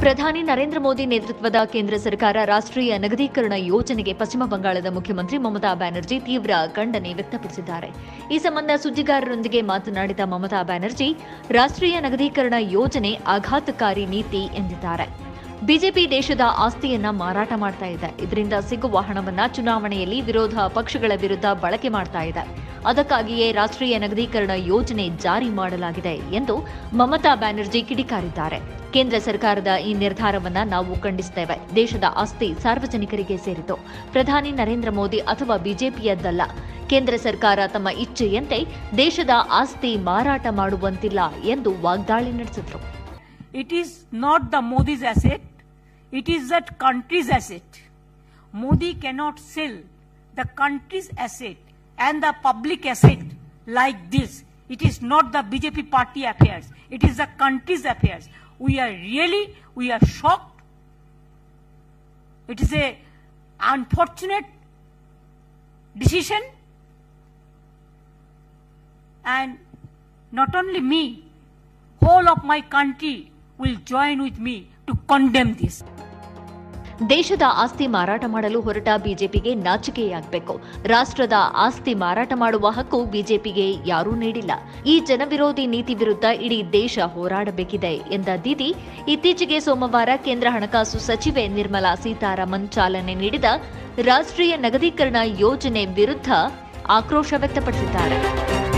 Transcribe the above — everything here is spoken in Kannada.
ಪ್ರಧಾನಿ ನರೇಂದ್ರ ಮೋದಿ ನೇತೃತ್ವದ ಕೇಂದ್ರ ಸರ್ಕಾರ ರಾಷ್ಟ್ರೀಯ ನಗದೀಕರಣ ಯೋಜನೆಗೆ ಪಶ್ಚಿಮ ಬಂಗಾಳದ ಮುಖ್ಯಮಂತ್ರಿ ಮಮತಾ ಬ್ಯಾನರ್ಜಿ ತೀವ್ರ ಖಂಡನೆ ವ್ಯಕ್ತಪಡಿಸಿದ್ದಾರೆ ಈ ಸಂಬಂಧ ಸುದ್ದಿಗಾರರೊಂದಿಗೆ ಮಾತನಾಡಿದ ಮಮತಾ ಬ್ಯಾನರ್ಜಿ ರಾಷ್ಟ್ರೀಯ ನಗದೀಕರಣ ಯೋಜನೆ ಆಘಾತಕಾರಿ ನೀತಿ ಎಂದಿದ್ದಾರೆ ಬಿಜೆಪಿ ದೇಶದ ಆಸ್ತಿಯನ್ನ ಮಾರಾಟ ಮಾಡ್ತಾ ಇದೆ ಇದರಿಂದ ಸಿಗುವ ಹಣವನ್ನ ಚುನಾವಣೆಯಲ್ಲಿ ವಿರೋಧ ಪಕ್ಷಗಳ ವಿರುದ್ಧ ಬಳಕೆ ಮಾಡ್ತಾ ಇದೆ ಅದಕ್ಕಾಗಿಯೇ ರಾಷ್ಟ್ರೀಯ ನಗದೀಕರಣ ಯೋಜನೆ ಜಾರಿ ಮಾಡಲಾಗಿದೆ ಎಂದು ಮಮತಾ ಬ್ಯಾನರ್ಜಿ ಕಿಡಿಕಾರಿದ್ದಾರೆ ಕೇಂದ್ರ ಸರ್ಕಾರದ ಈ ನಿರ್ಧಾರವನ್ನ ನಾವು ಖಂಡಿಸುತ್ತೇವೆ ದೇಶದ ಆಸ್ತಿ ಸಾರ್ವಜನಿಕರಿಗೆ ಸೇರಿತು ಪ್ರಧಾನಿ ನರೇಂದ್ರ ಮೋದಿ ಅಥವಾ ಬಿಜೆಪಿಯದ್ದಲ್ಲ ಕೇಂದ್ರ ಸರ್ಕಾರ ತಮ್ಮ ಇಚ್ಛೆಯಂತೆ ದೇಶದ ಆಸ್ತಿ ಮಾರಾಟ ಮಾಡುವಂತಿಲ್ಲ ಎಂದು ವಾಗ್ದಾಳಿ ನಡೆಸಿದರು It is not the Modi's asset, it is that country's asset. Modi cannot sell the country's asset and the public asset like this. It is not the BJP party affairs, it is the country's affairs. We are really, we are shocked. It is a unfortunate decision and not only me, whole of my country will join with me to condemn this. ದೇಶದ ಆಸ್ತಿ ಮಾರಾಟ ಮಾಡಲು ಹೊರಟ ಬಿಜೆಪಿಗೆ ನಾಚಿಕೆಯಾಗಬೇಕು ರಾಷ್ಟ್ರದ ಆಸ್ತಿ ಮಾರಾಟ ಮಾಡುವ ಹಕ್ಕು ಬಿಜೆಪಿಗೆ ಯಾರೂ ನೀಡಿಲ್ಲ ಈ ಜನವಿರೋಧಿ ನೀತಿ ವಿರುದ್ಧ ಇಡೀ ದೇಶ ಹೋರಾಡಬೇಕಿದೆ ಎಂದ ದೀದಿ ಇತ್ತೀಚೆಗೆ ಸೋಮವಾರ ಕೇಂದ್ರ ಹಣಕಾಸು ಸಚಿವೆ ನಿರ್ಮಲಾ ಸೀತಾರಾಮನ್ ಚಾಲನೆ ನೀಡಿದ ರಾಷ್ಟ್ರೀಯ ನಗದೀಕರಣ ಯೋಜನೆ ವಿರುದ್ಧ ಆಕ್ರೋಶ ವ್ಯಕ್ತಪಡಿಸಿದ್ದಾರೆ